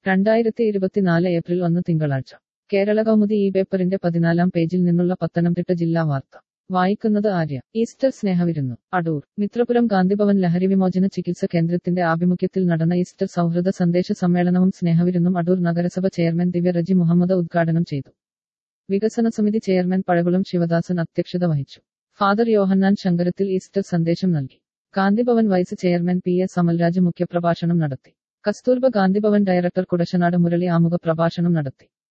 രണ്ടായിരത്തി ഇരുപത്തിനാല് ഏപ്രിൽ ഒന്ന് തിങ്കളാഴ്ച കേരള കൗമുദി ഈ പേപ്പറിന്റെ പതിനാലാം പേജിൽ നിന്നുള്ള പത്തനംതിട്ട ജില്ലാ വാർത്ത വായിക്കുന്നത് ആര്യ ഈസ്റ്റർ സ്നേഹവിരുന്നു അടൂർ മിത്രപുരം ഗാന്ധിഭവൻ ലഹരി വിമോചന ചികിത്സ കേന്ദ്രത്തിന്റെ ആഭിമുഖ്യത്തിൽ നടന്ന ഈസ്റ്റർ സൗഹൃദ സന്ദേശ സമ്മേളനവും സ്നേഹവിരുന്നും അടൂർ നഗരസഭ ചെയർമാൻ ദിവ്യ റജി മുഹമ്മദ് ഉദ്ഘാടനം ചെയ്തു വികസന സമിതി ചെയർമാൻ പഴകുളം ശിവദാസൻ അധ്യക്ഷത വഹിച്ചു ഫാദർ യോഹന്നാൻ ശങ്കരത്തിൽ ഈസ്റ്റർ സന്ദേശം നൽകി Gandhibhavan vice chairman P S Amalraj മുഖ്യപ്രഭാഷണം നടത്തി കസ്തൂർബ ഗാന്ധിഭവൻ ഡയറക്ടർ കുടശനാട് മുരളി ആമുഖ പ്രഭാഷണം നടത്തി